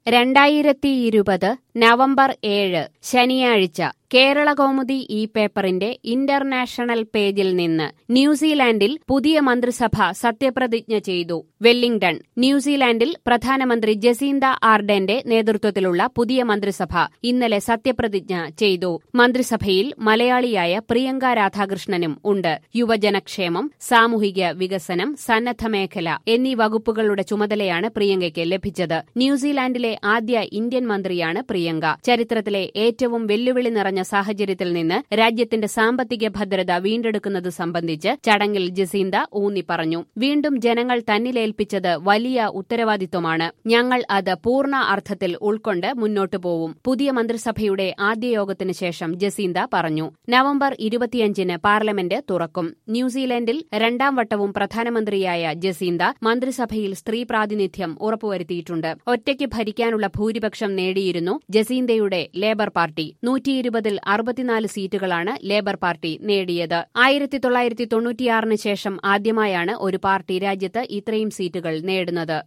രണ്ടായിരത്തി ഇരുപത് നവംബർ ഏഴ് ശനിയാഴ്ച കേരള കൗമുദി ഈ പേപ്പറിന്റെ ഇന്റർനാഷണൽ പേജിൽ നിന്ന് ന്യൂസിലാൻഡിൽ പുതിയ മന്ത്രിസഭ സത്യപ്രതിജ്ഞ ചെയ്തു വെല്ലിംഗ്ടൺ ന്യൂസിലാൻഡിൽ പ്രധാനമന്ത്രി ജസീന്ത ആർഡന്റെ നേതൃത്വത്തിലുള്ള പുതിയ മന്ത്രിസഭ ഇന്നലെ സത്യപ്രതിജ്ഞ ചെയ്തു മന്ത്രിസഭയിൽ മലയാളിയായ പ്രിയങ്ക രാധാകൃഷ്ണനും ഉണ്ട് യുവജനക്ഷേമം സാമൂഹിക വികസനം സന്നദ്ധ മേഖല എന്നീ വകുപ്പുകളുടെ ചുമതലയാണ് പ്രിയങ്കയ്ക്ക് ലഭിച്ചത് ന്യൂസിലാൻഡിലെ ആദ്യ ഇന്ത്യൻ മന്ത്രിയാണ് പ്രിയങ്ക ചരിത്രത്തിലെ ഏറ്റവും വെല്ലുവിളി നിറഞ്ഞ സാഹചര്യത്തിൽ നിന്ന് രാജ്യത്തിന്റെ സാമ്പത്തിക ഭദ്രത വീണ്ടെടുക്കുന്നത് സംബന്ധിച്ച് ചടങ്ങിൽ ജസീന്ത ഊന്നി പറഞ്ഞു വീണ്ടും ജനങ്ങൾ തന്നിലേൽപ്പിച്ചത് വലിയ ഉത്തരവാദിത്വമാണ് ഞങ്ങൾ അത് പൂർണ്ണ അർത്ഥത്തിൽ ഉൾക്കൊണ്ട് മുന്നോട്ടു പോവും പുതിയ മന്ത്രിസഭയുടെ ആദ്യ യോഗത്തിന് ശേഷം ജസീന്ത പറഞ്ഞു നവംബർ ഇരുപത്തിയഞ്ചിന് പാർലമെന്റ് തുറക്കും ന്യൂസിലൻഡിൽ രണ്ടാം വട്ടവും പ്രധാനമന്ത്രിയായ ജസീന്ത മന്ത്രിസഭയിൽ സ്ത്രീ പ്രാതിനിധ്യം ഉറപ്പുവരുത്തിയിട്ടുണ്ട് ഒറ്റയ്ക്ക് ഭരിക്കാനുള്ള ഭൂരിപക്ഷം നേടിയിരുന്നു ജസീന്തയുടെ ലേബർ പാർട്ടി നൂറ്റിയിരുപതിൽ അറുപത്തിനാല് സീറ്റുകളാണ് ലേബർ പാർട്ടി നേടിയത് ആയിരത്തി തൊള്ളായിരത്തി തൊണ്ണൂറ്റിയാറിന് ശേഷം ആദ്യമായാണ് ഒരു പാർട്ടി രാജ്യത്ത് ഇത്രയും സീറ്റുകൾ നേടുന്നത്